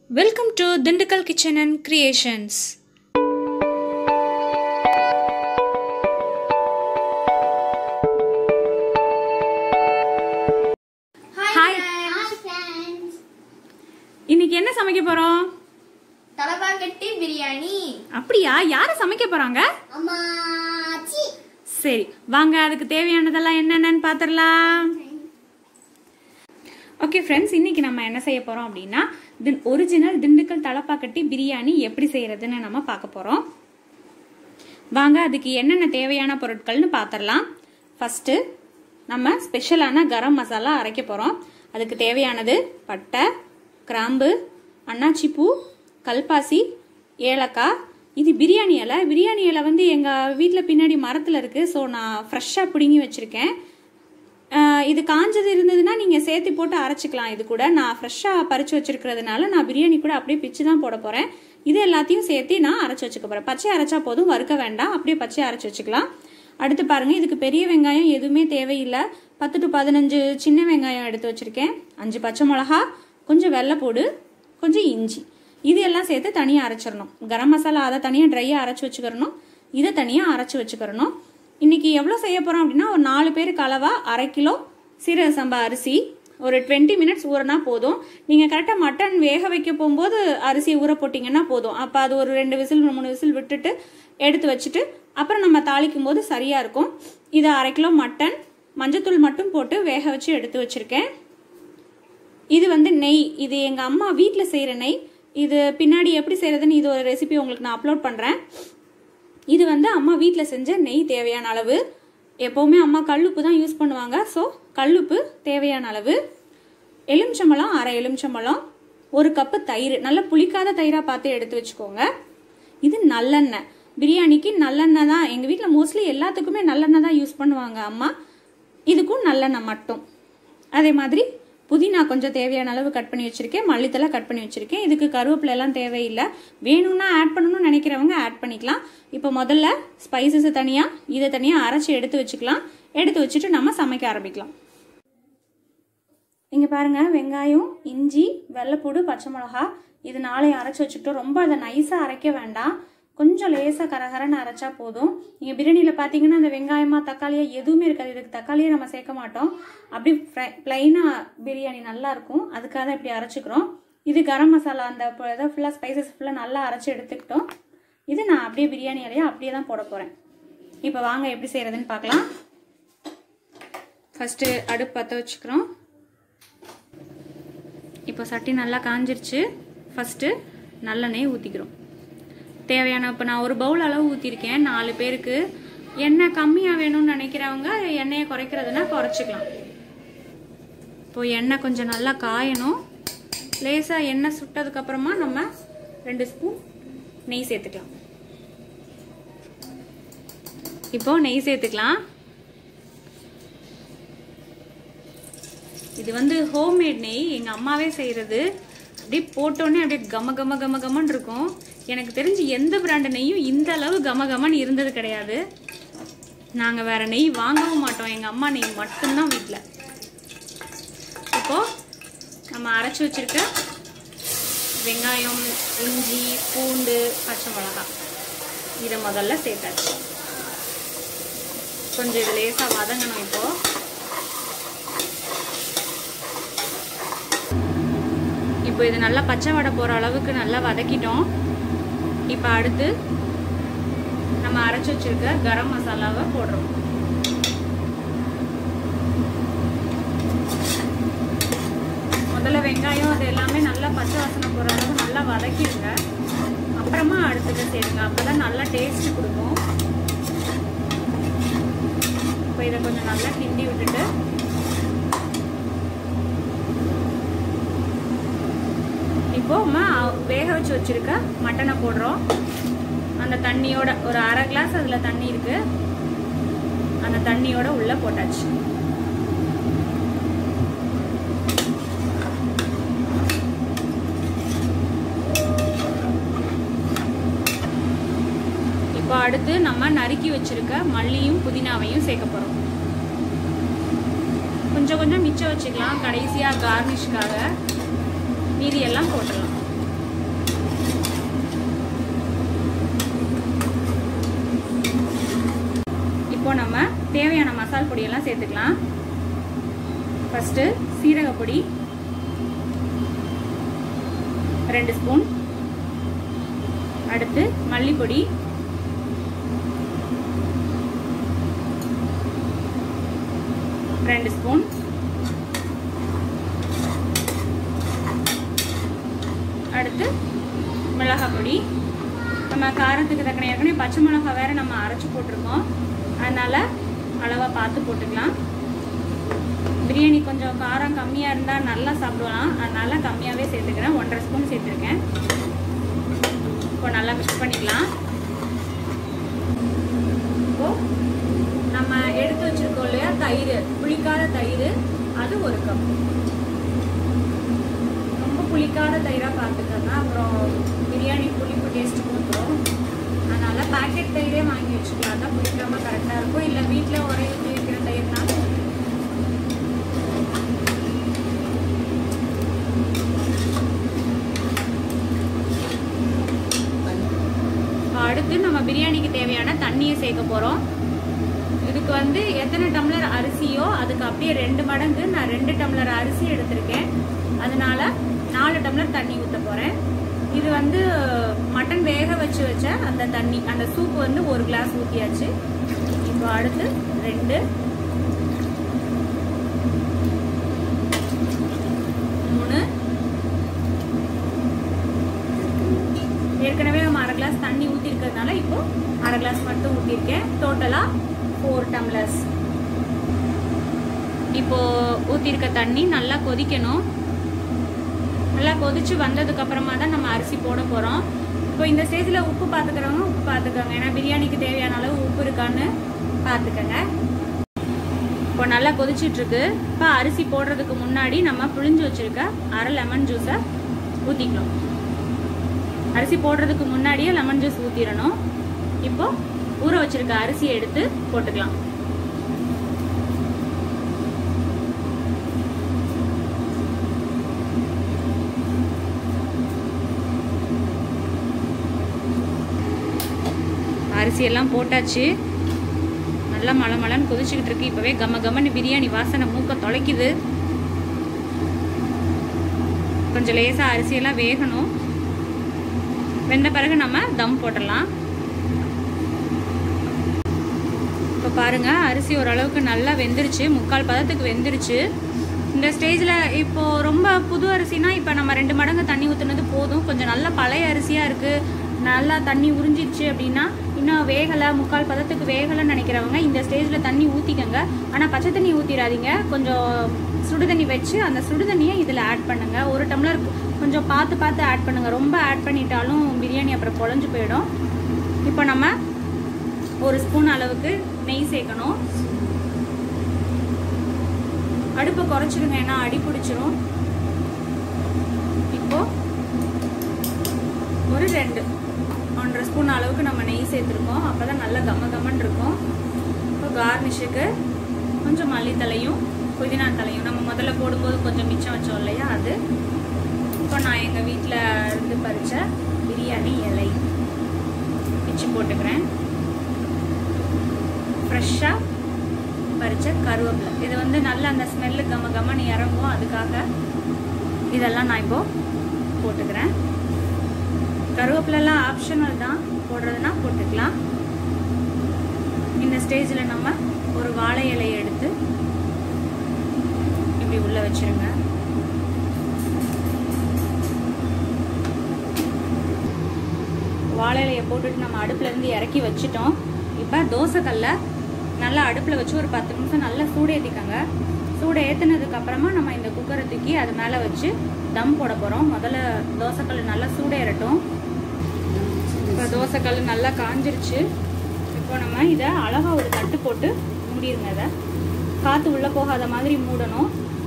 Welcome to Dindakal Kitchen and Creations. Hi. Friends இன்னைக்கு என்ன சமைக்க போறோம் தலப்பாக்கட்டி பிரியாணி அப்படியா யாரு சமைக்க போறாங்க அம்மாச்சி சரி வாங்க அதுக்கு தேவையானதெல்லாம் என்னென்னு பார்த்துடலாம் ஓகே ஃப்ரெண்ட்ஸ் இன்னைக்கு நம்ம என்ன செய்ய போறோம் அப்படின்னா தின் ஒரிஜினல் திண்டுக்கல் தலப்பாக்கட்டி பிரியாணி எப்படி செய்யறதுன்னு நம்ம பார்க்க போறோம் வாங்க அதுக்கு என்னென்ன தேவையான பொருட்கள்னு பார்த்துடலாம் ஃபர்ஸ்ட் நம்ம ஸ்பெஷலான கரம் மசாலா அரைக்க போறோம் அதுக்கு தேவையானது பட்டை கிராம்பு அன்னாச்சி பூ கல்பாசி ஏலக்காய் இது பிரியாணி இலை பிரியாணி இலை வந்து எங்கள் வீட்டில் பின்னாடி மரத்தில் இருக்குது ஸோ நான் ஃப்ரெஷ்ஷாக பிடுங்கி வச்சுருக்கேன் ஆஹ் இது காஞ்சது இருந்ததுன்னா நீங்கள் சேர்த்து போட்டு அரைச்சிக்கலாம் இது கூட நான் ஃப்ரெஷ்ஷாக பறித்து வச்சிருக்கிறதுனால நான் பிரியாணி கூட அப்படியே பிச்சு தான் போட போகிறேன் இது எல்லாத்தையும் சேர்த்து நான் அரைச்சி வச்சுக்க போகிறேன் பச்சை அரைச்சா போதும் வறுக்க வேண்டாம் அப்படியே பச்சை அரைச்சி வச்சுக்கலாம் அடுத்து பாருங்கள் இதுக்கு பெரிய வெங்காயம் எதுவுமே தேவையில்லை பத்து டு பதினஞ்சு சின்ன வெங்காயம் எடுத்து வச்சுருக்கேன் அஞ்சு பச்சை மிளகா கொஞ்சம் வெள்ளைப்பூடு கொஞ்சம் இஞ்சி இது எல்லாம் சேர்த்து தனியாக அரைச்சிடணும் கரம் மசாலா அதை தனியாக ட்ரையாக அரைச்சி வச்சுக்கிறணும் இதை தனியாக அரைச்சி வச்சுக்கிறணும் இன்னைக்கு எவ்வளோ செய்ய போகிறோம் அப்படின்னா ஒரு நாலு பேருக்கு அளவா அரை கிலோ சீரக சம்பா அரிசி ஒரு டுவெண்ட்டி மினிட்ஸ் ஊறினா போதும் நீங்கள் கரெக்டாக மட்டன் வேக வைக்க போகும்போது அரிசி ஊற போட்டிங்கன்னா போதும் அப்போ அது ஒரு ரெண்டு விசில் மூணு விசில் விட்டுட்டு எடுத்து வச்சுட்டு அப்புறம் நம்ம தாளிக்கும் போது சரியாக இருக்கும் இது அரை கிலோ மட்டன் மஞ்சத்தூள் மட்டும் போட்டு வேக வச்சு எடுத்து வச்சுருக்கேன் இது வந்து நெய் இது எங்கள் அம்மா வீட்டில் செய்கிற நெய் இது பின்னாடி எப்படி செய்கிறதுன்னு இது ஒரு ரெசிபி உங்களுக்கு நான் அப்லோட் பண்ணுறேன் இது வந்து அம்மா வீட்டில் செஞ்ச நெய் தேவையான அளவு எப்போவுமே அம்மா கல்லுப்பு தான் யூஸ் பண்ணுவாங்க ஸோ கல்லுப்பு தேவையான அளவு எலுமிச்சம்பழம் அரை எலுமிச்சம்பழம் ஒரு கப்பு தயிர் நல்ல புளிக்காத தயிராக பார்த்து எடுத்து வச்சுக்கோங்க இது நல்லெண்ணெய் பிரியாணிக்கு நல்லெண்ணெய் தான் எங்கள் வீட்டில் மோஸ்ட்லி எல்லாத்துக்குமே நல்லெண்ணெய் தான் யூஸ் பண்ணுவாங்க அம்மா இதுக்கும் நல்லெண்ணெய் மட்டும் அதே மாதிரி புதினா கொஞ்சம் தேவையான அளவு கட் பண்ணி வச்சிருக்கேன் மல்லித்தலை கட் பண்ணி வச்சிருக்கேன் இதுக்கு கருவேப்பிலை எல்லாம் தேவையில்லை வேணும்னா ஆட் பண்ணணும்னு நினைக்கிறவங்க ஆட் பண்ணிக்கலாம் இப்போ முதல்ல ஸ்பைசஸ் தனியாக இதை தனியாக அரைச்சி எடுத்து வச்சுக்கலாம் எடுத்து வச்சுட்டு நம்ம சமைக்க ஆரம்பிக்கலாம் இங்கே பாருங்க வெங்காயம் இஞ்சி வெள்ளைப்பூடு பச்சை மிளகா இது நாளையும் அரைச்சி வச்சுக்கிட்டோம் ரொம்ப அதை நைஸாக அரைக்க வேண்டாம் கொஞ்சம் லேசாக கரகரன்னு அரைச்சா போதும் நீங்கள் பிரியாணியில் பார்த்தீங்கன்னா அந்த வெங்காயமா தக்காளியா எதுவுமே இருக்காது இதுக்கு தக்காளியே நம்ம சேர்க்க மாட்டோம் அப்படி ப்ளைனாக பிரியாணி நல்லா இருக்கும் அதுக்காக தான் இப்படி அரைச்சிக்கிறோம் இது கரம் மசாலா அந்த இதை ஃபுல்லாக ஸ்பைசஸ் ஃபுல்லாக நல்லா அரைச்சி எடுத்துக்கிட்டோம் இது நான் அப்படியே பிரியாணி இலையை அப்படியே தான் போட போகிறேன் இப்போ வாங்க எப்படி செய்கிறதுன்னு பார்க்கலாம் ஃபஸ்ட்டு அடுப்பு பற்ற வச்சுக்கிறோம் இப்போ சட்டி நல்லா காஞ்சிருச்சு ஃபஸ்ட்டு நல்லெண்ணெய் ஊற்றிக்கிறோம் தேவையான இப்போ நான் ஒரு பவுல் அளவு ஊற்றிருக்கேன் நாலு பேருக்கு எண்ணெய் கம்மியாக வேணும்னு நினைக்கிறவங்க எண்ணெயை குறைக்கிறதுனா குறைச்சிக்கலாம் இப்போ எண்ணெய் கொஞ்சம் நல்லா காயணும் லேசாக எண்ணெய் சுட்டதுக்கப்புறமா நம்ம ரெண்டு ஸ்பூன் நெய் சேர்த்துக்கலாம் இப்போ நெய் சேர்த்துக்கலாம் இது வந்து ஹோம்மேட் நெய் எங்கள் அம்மாவே செய்கிறது அப்படியே போட்டோன்னே அப்படியே கம கம கம கமன்னு இருக்கும் எனக்கு தெரிஞ்சு எந்த பிராண்டு நெய்யும் இந்த அளவு கம கமன்னு இருந்தது கிடையாது நாங்கள் வேற நெய் வாங்கவும் மாட்டோம் எங்கள் அம்மா நெய் மட்டும்தான் வீட்டில் இப்போது நம்ம அரைச்சி வச்சிருக்க வெங்காயம் இஞ்சி பூண்டு பச்சை மிளகாய் இதை முதல்ல சேர்த்தாச்சு கொஞ்சம் இது லேசாக வதங்கணும் இப்போது இப்போ இது நல்லா பச்சை வடை போகிற அளவுக்கு நல்லா வதக்கிட்டோம் இப்போ அடுத்து நம்ம அரைச்சி வச்சிருக்க கரம் மசாலாவை போடுறோம் முதல்ல வெங்காயம் அது எல்லாமே நல்லா பச்சை வாசனை போகிற அளவு நல்லா வதக்கிடுங்க அப்புறமா அடுத்தது சேருங்க அப்போ தான் நல்லா டேஸ்ட் கொடுக்கும் இப்போ இதை கொஞ்சம் நல்லா கிண்டி விட்டுட்டு இப்போ வேக வச்சு வச்சிருக்க மட்டனை போடுறோம் அந்த தண்ணியோட ஒரு அரை கிளாஸ் அதில் தண்ணி இருக்கு அந்த தண்ணியோட உள்ள போட்டாச்சு இப்போ அடுத்து நம்ம நறுக்கி வச்சிருக்க மல்லியும் புதினாவையும் சேர்க்க போறோம் கொஞ்சம் கொஞ்சம் மிச்சம் வச்சுக்கலாம் கடைசியாக கார்னிஷ்காக மீதி எல்லாம் போட்டுடலாம் மசால் பொடியெல்லாம் சேர்த்துக்கலாம் ஃபஸ்ட்டு சீரக பொடி ரெண்டு ஸ்பூன் அடுத்து மல்லிப்பொடி ரெண்டு ஸ்பூன் அடுத்து மிளகாய் பொடி நம்ம காரத்துக்கு தக்கன ஏற்கனவே பச்சை மிளகாய் வேற நம்ம அரைச்சி போட்டிருக்கோம் அதனால அளவாக பார்த்து போட்டுக்கலாம் பிரியாணி கொஞ்சம் காரம் கம்மியாக இருந்தால் நல்லா சாப்பிடுவான் அதனால கம்மியாகவே சேர்த்துக்கிறேன் ஒன்றரை ஸ்பூன் சேர்த்துருக்கேன் இப்போ நல்லா மிக்ஸ் பண்ணிக்கலாம் இப்போ நம்ம எடுத்து வச்சிருக்கோம் இல்லையா தயிர் புளிக்காத தயிர் அது ஒரு கப் ரொம்ப புளிக்காத தயிராக பார்த்துக்கோங்க அப்புறம் பிரியாணி புளிப்பு டேஸ்ட் கொடுத்துரும் அதனால பேக்கெட் தயிரே வாங்கி வச்சுக்கலாம் தான் புளிக்காம கரெக்டாக இருக்கும் இல்லை வீட்டில் ஒரே ஊற்றி வைக்கிற தயிர்னா அடுத்து நம்ம பிரியாணிக்கு தேவையான தண்ணியை சேர்க்க போகிறோம் இதுக்கு வந்து எத்தனை டம்ளர் அரிசியோ அதுக்கு அப்படியே ரெண்டு மடங்கு நான் ரெண்டு டம்ளர் அரிசி எடுத்திருக்கேன் அதனால நாலு டம்ளர் தண்ணி ஊற்ற போகிறேன் இது வந்து மட்டன் வேக வச்சு வச்ச அந்த தண்ணி அந்த சூப் வந்து ஒரு கிளாஸ் ஊற்றியாச்சு இப்போ அடுத்து ரெண்டு மூணு ஏற்கனவே நம்ம அரை கிளாஸ் தண்ணி ஊற்றிருக்கிறதுனால இப்போ அரை கிளாஸ் மட்டும் ஊற்றிருக்கேன் டோட்டலாக ஃபோர் டம்ளர்ஸ் இப்போ ஊற்றிருக்க தண்ணி நல்லா கொதிக்கணும் நல்லா கொதிச்சு வந்ததுக்கு அப்புறமா தான் நம்ம அரிசி போட போகிறோம் இப்போ இந்த ஸ்டேஜில் உப்பு பார்த்துக்கிறவங்க உப்பு பார்த்துக்கோங்க ஏன்னா பிரியாணிக்கு தேவையான அளவு உப்பு இருக்கான்னு பார்த்துக்கோங்க இப்போ நல்லா கொதிச்சிட்டு இருக்கு இப்போ அரிசி போடுறதுக்கு முன்னாடி நம்ம புழிஞ்சு வச்சிருக்க அரை லெமன் ஜூஸை ஊற்றிக்கலாம் அரிசி போடுறதுக்கு முன்னாடியே லெமன் ஜூஸ் ஊற்றிடணும் இப்போ ஊற வச்சிருக்க அரிசியை எடுத்து போட்டுக்கலாம் அரிசி எல்லாம் போட்டாச்சு நல்லா மலை மலைன்னு கொதிச்சுக்கிட்டு இருக்கு இப்போவே கம கமன்னு பிரியாணி வாசனை மூக்க தொலைக்குது கொஞ்சம் லேசாக அரிசியெல்லாம் வேகணும் வெந்த பிறகு நம்ம தம் போட்டுடலாம் இப்போ பாருங்க அரிசி ஓரளவுக்கு நல்லா வெந்துருச்சு முக்கால் பதத்துக்கு வெந்துருச்சு இந்த ஸ்டேஜில் இப்போ ரொம்ப புது அரிசினா இப்போ நம்ம ரெண்டு மடங்கு தண்ணி ஊற்றுனது போதும் கொஞ்சம் நல்ல பழைய அரிசியாக இருக்குது நல்லா தண்ணி உறிஞ்சிருச்சு அப்படின்னா இன்னும் வேகலை முக்கால் பதத்துக்கு வேகலைன்னு நினைக்கிறவங்க இந்த ஸ்டேஜில் தண்ணி ஊற்றிக்கங்க ஆனால் பச்சை தண்ணி ஊற்றிடாதீங்க கொஞ்சம் சுடு தண்ணி வச்சு அந்த சுடு தண்ணியை இதில் ஆட் பண்ணுங்க ஒரு டம்ளர் கொஞ்சம் பார்த்து பார்த்து ஆட் பண்ணுங்க ரொம்ப ஆட் பண்ணிட்டாலும் பிரியாணி அப்புறம் குழஞ்சு போயிடும் இப்போ நம்ம ஒரு ஸ்பூன் அளவுக்கு நெய் சேர்க்கணும் அடுப்பை குறைச்சிருங்க ஏன்னா அடி பிடிச்சிரும் இப்போ ஒரு ரெண்டு ஒன்றரை ஸ்பூன் அளவுக்கு நம்ம நெய் சேர்த்துருக்கோம் அப்போ தான் நல்லா கம்ம கம்மன் இருக்கும் இப்போ கார்னிஷுக்கு கொஞ்சம் மல்லித்தலையும் புதினா தலையும் நம்ம முதல்ல போடும்போது கொஞ்சம் மிச்சம் வச்சோம் இல்லையா அது இப்போ நான் எங்கள் வீட்டில் இருந்து பறித்த பிரியாணி இலை பிச்சு போட்டுக்கிறேன் ஃப்ரெஷ்ஷாக பறித்த கருவேப்பிலை இது வந்து நல்ல அந்த ஸ்மெல்லு கம கமன்னு இறங்கும் அதுக்காக இதெல்லாம் நான் இப்போ போட்டுக்கிறேன் கருவேப்பிலெல்லாம் ஆப்ஷனல் தான் போடுறதுனா போட்டுக்கலாம் இந்த ஸ்டேஜில் நம்ம ஒரு வாழை இலையை எடுத்து இப்படி உள்ள வச்சிருங்க வாழை இலையை போட்டுட்டு நம்ம அடுப்புல இருந்து இறக்கி வச்சிட்டோம் இப்போ தோசைக்கல்ல நல்லா அடுப்பில் வச்சு ஒரு பத்து நிமிஷம் நல்லா சூடு ஏற்றிக்கோங்க சூடு ஏற்றுனதுக்கு அப்புறமா நம்ம இந்த குக்கரை தூக்கி அது மேலே வச்சு தம் போட போகிறோம் முதல்ல தோசைக்கல் நல்லா சூடேறட்டும் இப்போ தோசைக்கல் நல்லா காஞ்சிருச்சு இப்போ நம்ம இதை அழகாக ஒரு தட்டு போட்டு மூடிடுங்க இதை காற்று உள்ளே போகாத மாதிரி மூடணும்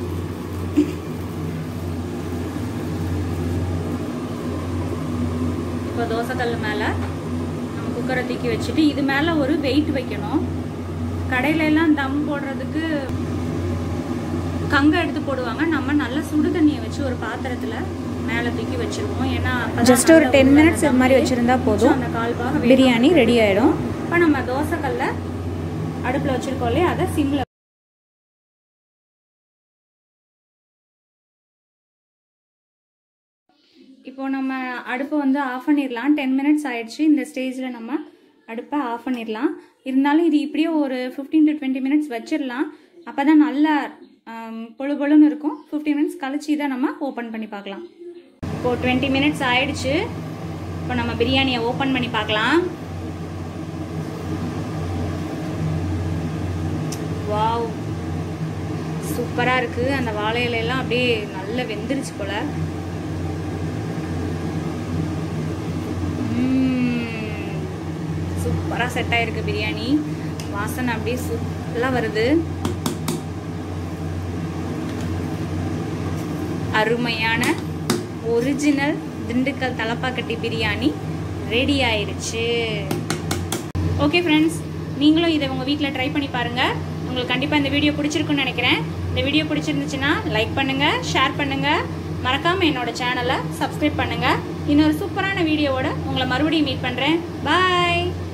இப்போ தோசைக்கல் மேலே நம்ம குக்கரை தூக்கி வச்சுட்டு இது மேலே ஒரு வெயிட் வைக்கணும் கடையில எல்லாம் தம் போடுறதுக்கு கங்க எடுத்து போடுவாங்க நம்ம நல்ல சுடு தண்ணியை வச்சு ஒரு பாத்திரத்துல மேலே தூக்கி வச்சிருவோம் ஏன்னா அப்பதான் Just ஒரு நல்ல 10 உள்ள minutes இது மாதிரி தம் வச்சிருந்தா போதும். அந்த கால் பாகம் பிரியாணி ரெடி ஆயிடும் இப்போ நம்ம தோசைக்கல்ல அடுப்பில் வச்சுருக்கோம் இல்லையா அதை சிம்மில் இப்போ நம்ம அடுப்பை வந்து ஆஃப் பண்ணிடலாம் டென் மினிட்ஸ் ஆயிடுச்சு இந்த ஸ்டேஜில் நம்ம அடுப்பை ஆஃப் பண்ணிடலாம் இருந்தாலும் இது இப்படியே ஒரு ஃபிஃப்டீன் டு டுவெண்ட்டி மினிட்ஸ் வச்சிடலாம் அப்போ தான் நல்லா ஆம், பொழு பொழுன்னு இருக்கும் ஃபிஃப்டீன் மினிட்ஸ் கழிச்சு இதை நம்ம ஓப்பன் பண்ணி பார்க்கலாம் இப்போது டுவெண்ட்டி மினிட்ஸ் ஆயிடுச்சு இப்போ நம்ம பிரியாணியை ஓப்பன் பண்ணி பார்க்கலாம் வாவ் சூப்பராக இருக்குது அந்த வாழை இலையெல்லாம் அப்படியே நல்லா வெந்துருச்சு போல் சூப்பராக செட் ஆயிருக்கு பிரியாணி வாசனை அப்படியே சூப்பராக வருது அருமையான ஒரிஜினல் திண்டுக்கல் தலப்பாக்கட்டி பிரியாணி ரெடி ஆயிருச்சு ஓகே ஃப்ரெண்ட்ஸ் நீங்களும் இதை உங்கள் வீட்டில் ட்ரை பண்ணி பாருங்கள் உங்களுக்கு கண்டிப்பாக இந்த வீடியோ பிடிச்சிருக்குன்னு நினைக்கிறேன் இந்த வீடியோ பிடிச்சிருந்துச்சுன்னா லைக் பண்ணுங்கள் ஷேர் பண்ணுங்கள் மறக்காமல் என்னோட சேனலை சப்ஸ்கிரைப் பண்ணுங்கள் இன்னொரு சூப்பரான வீடியோவோட உங்களை மறுபடியும் மீட் பண்ணுறேன் பாய்